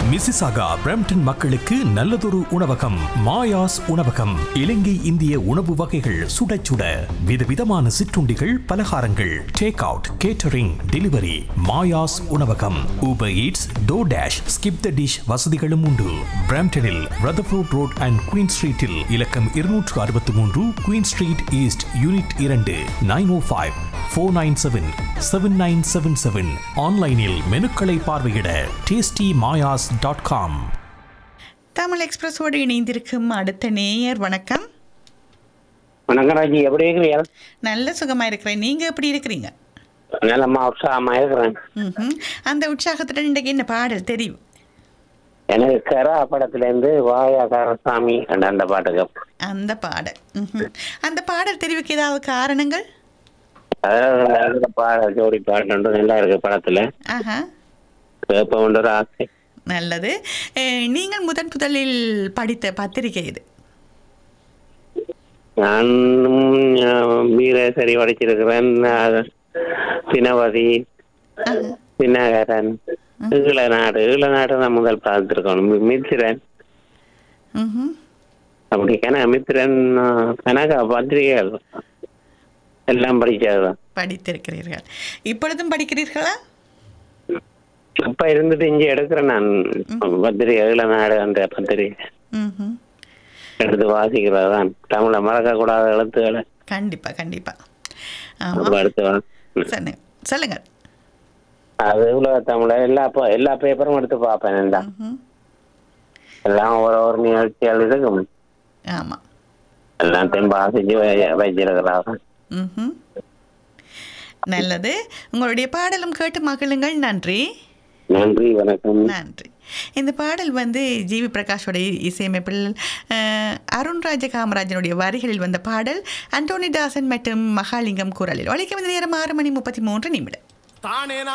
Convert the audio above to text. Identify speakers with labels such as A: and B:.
A: Mississauga Brampton மக்களுக்கு நல்லதொரு உணவகம் மாயாஸ் உணவகம் இலங்கை இந்திய உணவு வகைகள் சுட சுட விதவிதமான சிற்றுண்டிகள் பலகாரங்கள் take out catering delivery Maya's உணவகம் Uber Eats DoorDash skip the dish வசதிகளும் உண்டு பிரம்டனில் ரதர்ஃபோர்ட் ரோட் அண்ட் குயின் ஸ்ட்ரீட்டில் இலக்கம் இருநூற்று அறுபத்தி மூன்று குயின் ஸ்ட்ரீட் ஈஸ்ட் யூனிட் இரண்டு nine O five four nine seven seven nine seven seven ஆன்லைனில் மெனுக்களை பார்வையிட tasty Maya's dot com
B: Tamil எக்ஸ்பிரஸோடு இணைந்திருக்கும் அடுத்த நேயர் வணக்கம்
C: வணக்கம் ராஜி எப்படி இருக்கிறீங்க
B: நல்ல சுகமா இருக்கிறேன் நீங்க எப்படி இருக்கிறீங்க
C: நல்லம்மா உற்சாகமா இருக்கிறேன்
B: ம்ஹும். அந்த உற்சாகத்துடன் இன்றைக்கு என்ன பாடல் தெரியும்
C: எனக்கு கரா படத்துல இருந்து வாயா கரசாமி அந்த அந்த பாட்டுக்கு
B: அந்த பாடல் ம்ஹும். அந்த பாடல் தெரிவுக்கு ஏதாவது காரணங்கள்
C: அதாவது நல்ல பாட ஜோடி பாட்டு நல்லா இருக்கு படத்துல
B: ஆஹா
C: கேட்ப ஒரு ஆசை
B: நல்லது அஹ், நீங்கள் முதன் முதலில் படித்த பத்திரிகை இது
C: நானும் அஹ், வீரேசரி படிச்சிருக்கிறேன் அஹ், தினவதி
B: ஆஹா.
C: தினகரன் ஈழநாடு ஈழநாடு தான் முதல் பார்த்துருக்கோம் மித்திரன்
B: ம்ஹும்.
C: அப்படி கன மித்திரன் அஹ், கனகா பத்திரிகைகள் எல்லாம் படிச்சதுதான்
B: படித்திருக்கிறீர்கள் இப்பொழுதும் படிக்கிறீர்களா
C: அப்ப இருந்துட்டு இங்க எடுக்கிறேன் நான் பத்திரிகை ஈழநாடு அந்த பத்திரிகை
B: ம்ஹும்.
C: எடுத்து வாசிக்கிறது தான் தமிழை மறக்க கூடாத எழுத்துக்களை
B: கண்டிப்பா கண்டிப்பா
C: நம்ம
B: ஆமா
C: எடுத்து வா-
B: சொல்லுங்க சொல்லுங்க
C: அது உலக தமிழ எல்லா ப- எல்லா பேப்பரும் எடுத்து பார்ப்பேன் எல்லாம்
B: ம்ஹும்.
C: எல்லாம் ஒரு ஒரு நிகழ்ச்சிகள் இருக்கும்
B: ஆமா
C: எல்லாத்தையும் வாசிச்சு வை- வச்சிருக்கிறாங்க
B: ம்ஹும். நல்லது உங்களுடைய பாடலும் கேட்டு மகிழுங்கள் நன்றி
C: நன்றி வணக்கம்
B: நன்றி இந்த பாடல் வந்து ஜிவி பிரகாஷோட இசையமைப்பில் அஹ், அருண் ராஜ காமராஜனுடைய வரிகளில் வந்த பாடல் அண்டோனி தாசன் மற்றும் மகாலிங்கம் குரலில் ஒழிக்க வந்த நேரம் ஆறு மணி முப்பத்தி மூன்று நிமிடம்
D: தானே